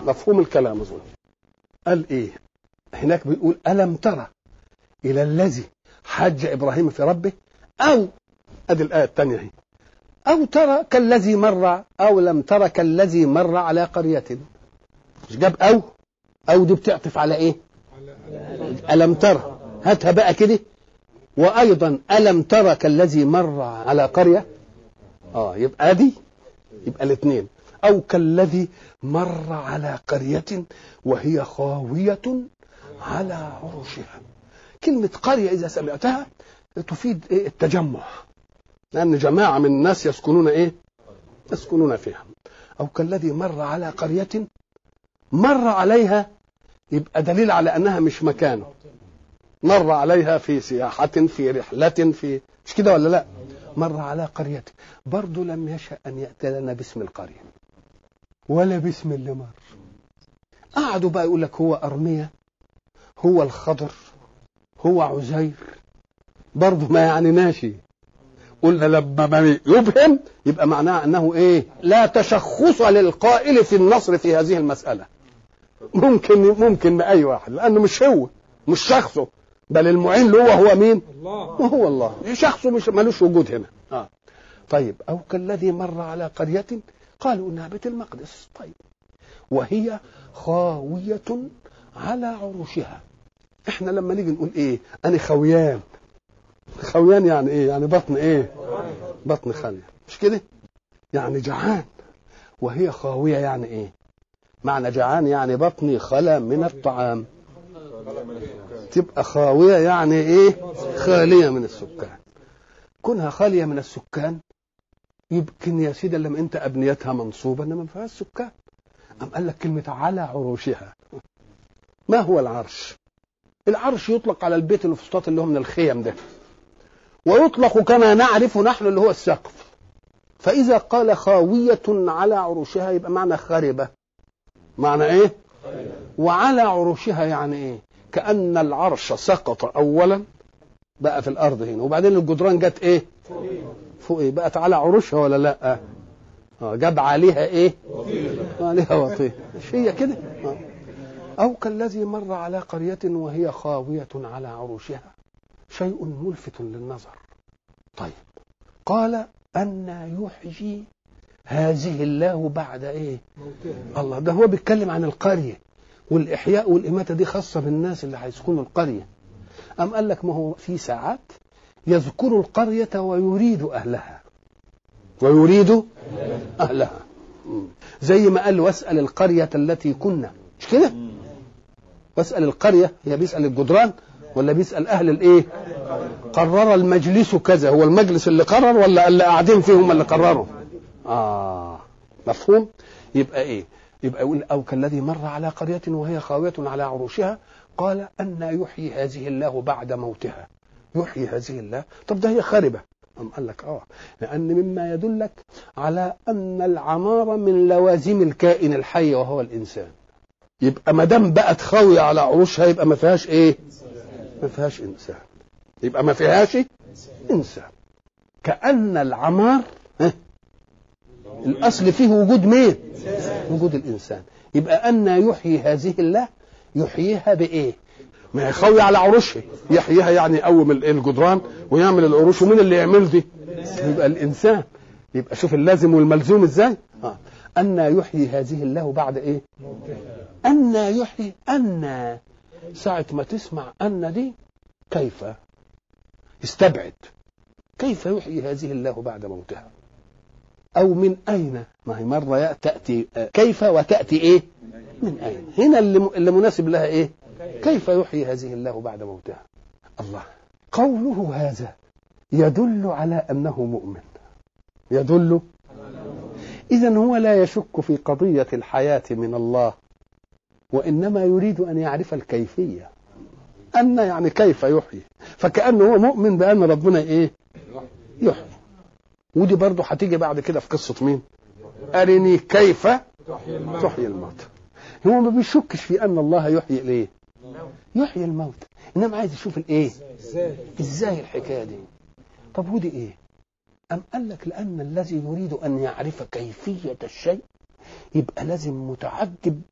مفهوم الكلام اظن قال ايه هناك بيقول الم ترى الى الذي حج ابراهيم في ربه او ادي الايه الثانيه اهي او ترى كالذي مر او لم ترى كالذي مر على قريه مش جاب او او دي بتعطف على ايه الم ترى هاتها بقى كده وايضا الم ترى كالذي مر على قريه اه يبقى دي يبقى الاثنين او كالذي مر على قريه وهي خاويه على عروشها كلمه قريه اذا سمعتها تفيد ايه التجمع لان جماعه من الناس يسكنون ايه يسكنون فيها او كالذي مر على قريه مر عليها يبقى دليل على انها مش مكانه مر عليها في سياحة في رحلة في مش كده ولا لا مر على قرية برضه لم يشأ أن يأتي لنا باسم القرية ولا باسم اللي مر قعدوا بقى يقول لك هو أرمية هو الخضر هو عزير برضه ما يعني ماشي قلنا لما ما يبهم يبقى معناه انه ايه لا تشخص للقائل في النصر في هذه المساله ممكن ممكن باي واحد لانه مش هو مش شخصه بل المعين له هو مين الله وهو الله شخصه مش ملوش وجود هنا آه. طيب او كالذي مر على قريه قالوا انها بيت المقدس طيب وهي خاويه على عروشها احنا لما نيجي نقول ايه انا خويان خويان يعني ايه يعني بطن ايه بطن خالية مش كده يعني جعان وهي خاوية يعني ايه معنى جعان يعني بطني خلا من الطعام تبقى خاوية يعني ايه خالية من السكان كونها خالية من السكان يمكن يا سيدي لما انت ابنيتها منصوبة انما ما فيهاش سكان أم قال لك كلمة على عروشها ما هو العرش العرش يطلق على البيت الفسطاط اللي هو من الخيم ده ويطلق كما نعرف نحن اللي هو السقف فإذا قال خاوية على عروشها يبقى معنى خربة معنى إيه وعلى عروشها يعني إيه كأن العرش سقط أولا بقى في الأرض هنا وبعدين الجدران جت إيه فوق إيه بقت على عروشها ولا لا آه جاب عليها إيه عليها وطيه مش هي كده آه. أو كالذي مر على قرية وهي خاوية على عروشها شيء ملفت للنظر طيب قال أن يحيي هذه الله بعد إيه الله ده هو بيتكلم عن القرية والإحياء والإماتة دي خاصة بالناس اللي هيسكنوا القرية أم قال لك ما هو في ساعات يذكر القرية ويريد أهلها ويريد أهلها زي ما قال واسأل القرية التي كنا مش كده واسأل القرية هي بيسأل الجدران ولا بيسأل أهل الإيه قرر المجلس كذا هو المجلس اللي قرر ولا اللي قاعدين فيه هم اللي قرروا آه مفهوم يبقى إيه يبقى يقول أو كالذي مر على قرية وهي خاوية على عروشها قال أن يحيي هذه الله بعد موتها يحيي هذه الله طب ده هي خاربة أم قال لك آه لأن مما يدلك على أن العمارة من لوازم الكائن الحي وهو الإنسان يبقى ما دام بقت خاوية على عروشها يبقى ما فيهاش إيه ما فيهاش إنسان يبقى ما فيهاش إنسان كأن العمار ها، الأصل فيه وجود مين وجود الإنسان يبقى أن يحيي هذه الله يحييها بإيه ما هي خاوية على عروشها يحييها يعني يقوم ال- الجدران ويعمل العروش ومين اللي يعمل دي يبقى الإنسان يبقى شوف اللازم والملزوم ازاي آه. أن يحيي هذه الله بعد إيه أن يحيي أن ساعة ما تسمع أن دي كيف استبعد كيف يحيي هذه الله بعد موتها أو من أين ما هي مرة تأتي آه، كيف وتأتي إيه من أين هنا اللي, اللي مناسب لها إيه كيف يحيي هذه الله بعد موتها الله قوله هذا يدل على أنه مؤمن يدل إذا هو لا يشك في قضية الحياة من الله وإنما يريد أن يعرف الكيفية أن يعني كيف يحيي فكأنه هو مؤمن بأن ربنا إيه يحيي ودي برضه هتيجي بعد كده في قصة مين أرني كيف تحيي الموت هو ما بيشكش في أن الله يحيي الإيه يحيي الموت إنما عايز يشوف الإيه ازاي إزاي الحكاية دي طب ودي إيه أم قال لك لأن الذي يريد أن يعرف كيفية الشيء يبقى لازم متعجب